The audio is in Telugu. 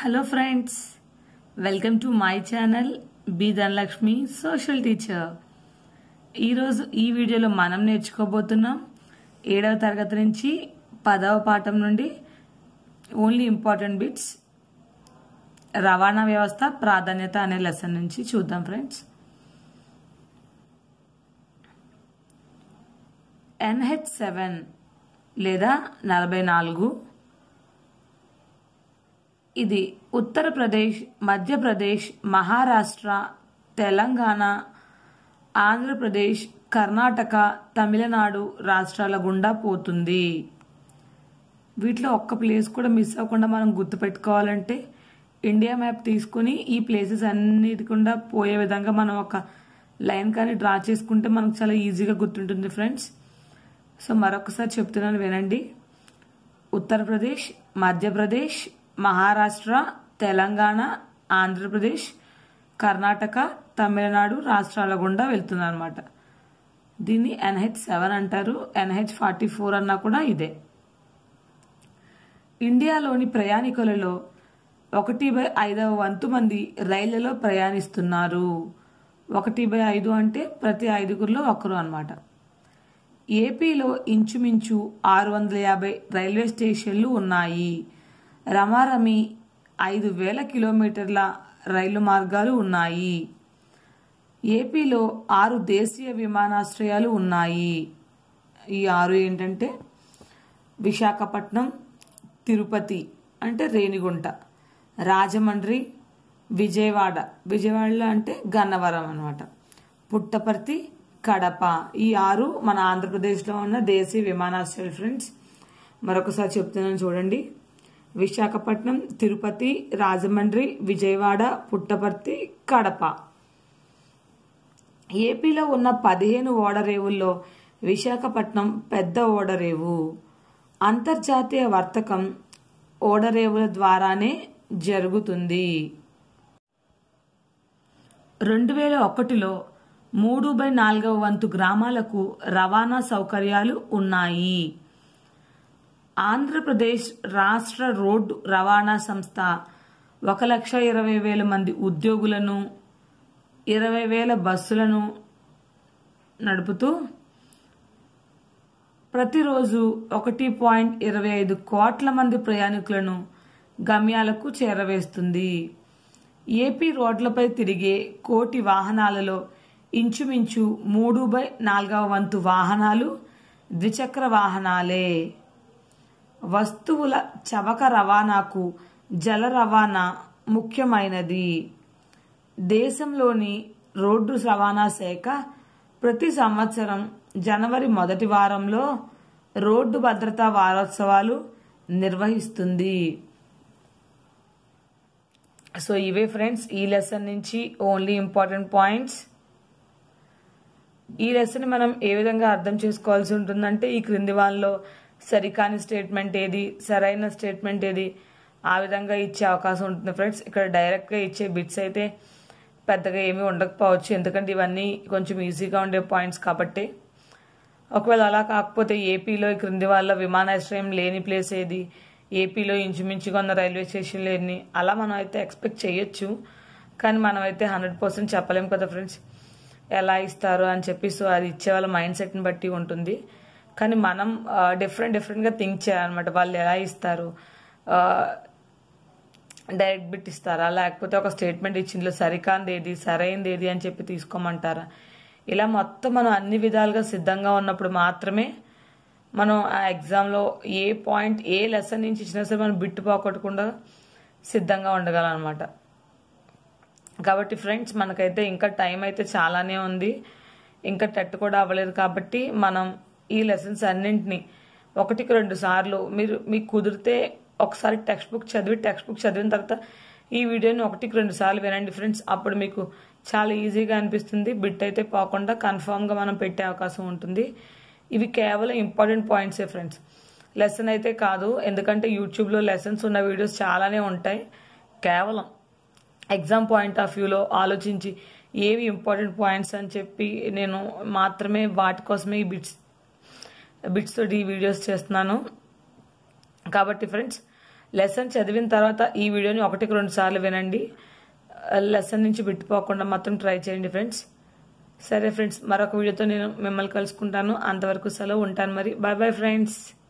hello friends welcome to my channel B Dhanalakshmi social teacher ఈరోజు ఈ వీడియోలో మనం నేర్చుకోబోతున్నాం ఏడవ తరగతి నుంచి పదవ పాఠం నుండి ఓన్లీ ఇంపార్టెంట్ బిట్స్ రవాణా వ్యవస్థ ప్రాధాన్యత అనే లెసన్ నుంచి చూద్దాం ఫ్రెండ్స్ ఎన్హెచ్ సెవెన్ లేదా నలభై నాలుగు ఇది ఉత్తరప్రదేశ్ మధ్యప్రదేశ్ మహారాష్ట్ర తెలంగాణ ఆంధ్రప్రదేశ్ కర్ణాటక తమిళనాడు రాష్ట్రాల గుండా పోతుంది వీటిలో ఒక్క ప్లేస్ కూడా మిస్ అవ్వకుండా మనం గుర్తుపెట్టుకోవాలంటే ఇండియా మ్యాప్ తీసుకుని ఈ ప్లేసెస్ అన్నిటి గుండా పోయే విధంగా మనం ఒక లైన్ కానీ డ్రా చేసుకుంటే మనకు చాలా ఈజీగా గుర్తుంటుంది ఫ్రెండ్స్ సో మరొకసారి చెప్తున్నాను వినండి ఉత్తరప్రదేశ్ మధ్యప్రదేశ్ మహారాష్ట్ర తెలంగాణ ఆంధ్రప్రదేశ్ కర్ణాటక తమిళనాడు రాష్ట్రాల గుండా వెళ్తుంది అనమాట దీన్ని ఎన్హెచ్ సెవెన్ అంటారు ఎన్హెచ్ ఫార్టీ ఫోర్ అన్నా కూడా ఇదే ఇండియాలోని ప్రయాణికులలో ఒకటి బై ఐదవ వంతు మంది రైళ్లలో ప్రయాణిస్తున్నారు ఒకటి బై ఐదు అంటే ప్రతి ఐదుగురిలో ఒకరు అనమాట ఏపీలో ఇంచుమించు ఆరు వందల యాభై రైల్వే స్టేషన్లు ఉన్నాయి రమారమి ఐదు వేల కిలోమీటర్ల రైలు మార్గాలు ఉన్నాయి ఏపీలో ఆరు దేశీయ విమానాశ్రయాలు ఉన్నాయి ఈ ఆరు ఏంటంటే విశాఖపట్నం తిరుపతి అంటే రేణిగుంట రాజమండ్రి విజయవాడ విజయవాడలో అంటే గన్నవరం అనమాట పుట్టపర్తి కడప ఈ ఆరు మన ఆంధ్రప్రదేశ్లో ఉన్న దేశీయ విమానాశ్రయాలు ఫ్రెండ్స్ మరొకసారి చెప్తున్నాను చూడండి విశాఖపట్నం తిరుపతి రాజమండ్రి విజయవాడ పుట్టపర్తి కడప ఏపీలో ఉన్న పదిహేను ఓడరేవుల్లో విశాఖపట్నం పెద్ద ఓడరేవు అంతర్జాతీయ వర్తకం ఓడరేవుల ద్వారానే జరుగుతుంది రెండు వేల ఒకటిలో మూడు బై నాలుగవ వంతు గ్రామాలకు రవాణా సౌకర్యాలు ఉన్నాయి ఆంధ్రప్రదేశ్ రాష్ట్ర రోడ్డు రవాణా సంస్థ ఒక లక్ష ఇరవై వేల మంది ఉద్యోగులను ఇరవై వేల బస్సులను నడుపుతూ ప్రతిరోజు ఒకటి పాయింట్ ఇరవై ఐదు కోట్ల మంది ప్రయాణికులను గమ్యాలకు చేరవేస్తుంది ఏపీ రోడ్లపై తిరిగే కోటి వాహనాలలో ఇంచుమించు మూడు బై నాలుగవ వంతు వాహనాలు ద్విచక్ర వాహనాలే వస్తువుల చవక రవాణాకు జల రవాణా ముఖ్యమైనది దేశంలోని రోడ్డు రవాణా శాఖ ప్రతి సంవత్సరం జనవరి మొదటి వారంలో రోడ్డు భద్రతా వారోత్సవాలు నిర్వహిస్తుంది సో ఇవే ఫ్రెండ్స్ ఈ లెసన్ నుంచి ఓన్లీ ఇంపార్టెంట్ పాయింట్స్ ఈ లెసన్ మనం ఏ విధంగా అర్థం చేసుకోవాల్సి ఉంటుందంటే ఈ క్రింది వాళ్ళలో సరికాని స్టేట్మెంట్ ఏది సరైన స్టేట్మెంట్ ఏది ఆ విధంగా ఇచ్చే అవకాశం ఉంటుంది ఫ్రెండ్స్ ఇక్కడ డైరెక్ట్గా ఇచ్చే బిట్స్ అయితే పెద్దగా ఏమీ ఉండకపోవచ్చు ఎందుకంటే ఇవన్నీ కొంచెం ఈజీగా ఉండే పాయింట్స్ కాబట్టి ఒకవేళ అలా కాకపోతే ఏపీలో ఈ క్రింది వాళ్ళ విమానాశ్రయం లేని ప్లేస్ ఏది ఏపీలో ఇంచుమించుగా ఉన్న రైల్వే స్టేషన్లు ఎన్ని అలా మనం అయితే ఎక్స్పెక్ట్ చేయొచ్చు కానీ మనం అయితే హండ్రెడ్ పర్సెంట్ చెప్పలేం కదా ఫ్రెండ్స్ ఎలా ఇస్తారు అని చెప్పి సో అది ఇచ్చే వాళ్ళ మైండ్ సెట్ని బట్టి ఉంటుంది కానీ మనం డిఫరెంట్ డిఫరెంట్గా థింక్ చేయాలన్నమాట వాళ్ళు ఎలా ఇస్తారు డైరెక్ట్ బిట్ ఇస్తారా లేకపోతే ఒక స్టేట్మెంట్ ఇచ్చిందిలో సరికాంది ఏది సరైంది ఏది అని చెప్పి తీసుకోమంటారా ఇలా మొత్తం మనం అన్ని విధాలుగా సిద్ధంగా ఉన్నప్పుడు మాత్రమే మనం ఆ ఎగ్జామ్లో ఏ పాయింట్ ఏ లెసన్ నుంచి ఇచ్చినా సరే మనం బిట్టు పోగొట్టకుండా సిద్ధంగా ఉండగలం అనమాట కాబట్టి ఫ్రెండ్స్ మనకైతే ఇంకా టైం అయితే చాలానే ఉంది ఇంకా టెట్ కూడా అవ్వలేదు కాబట్టి మనం ఈ లెసన్స్ అన్నింటినీ ఒకటికి రెండు సార్లు మీరు మీకు కుదిరితే ఒకసారి టెక్స్ట్ బుక్ చదివి టెక్స్ట్ బుక్ చదివిన తర్వాత ఈ వీడియోని ఒకటికి రెండు సార్లు వినండి ఫ్రెండ్స్ అప్పుడు మీకు చాలా ఈజీగా అనిపిస్తుంది బిట్ అయితే పోకుండా కన్ఫామ్గా మనం పెట్టే అవకాశం ఉంటుంది ఇవి కేవలం ఇంపార్టెంట్ పాయింట్సే ఫ్రెండ్స్ లెసన్ అయితే కాదు ఎందుకంటే యూట్యూబ్లో లెసన్స్ ఉన్న వీడియోస్ చాలానే ఉంటాయి కేవలం ఎగ్జామ్ పాయింట్ ఆఫ్ వ్యూలో ఆలోచించి ఏవి ఇంపార్టెంట్ పాయింట్స్ అని చెప్పి నేను మాత్రమే వాటి కోసమే ఈ బిట్స్ బిట్స్ తోటి ఈ వీడియోస్ చేస్తున్నాను కాబట్టి ఫ్రెండ్స్ లెసన్ చదివిన తర్వాత ఈ వీడియోని ఒకటికి రెండు సార్లు వినండి లెసన్ నుంచి బిట్టుపోకుండా మాత్రం ట్రై చేయండి ఫ్రెండ్స్ సరే ఫ్రెండ్స్ మరొక వీడియోతో నేను మిమ్మల్ని కలుసుకుంటాను అంతవరకు సెలవు ఉంటాను మరి బాయ్ బాయ్ ఫ్రెండ్స్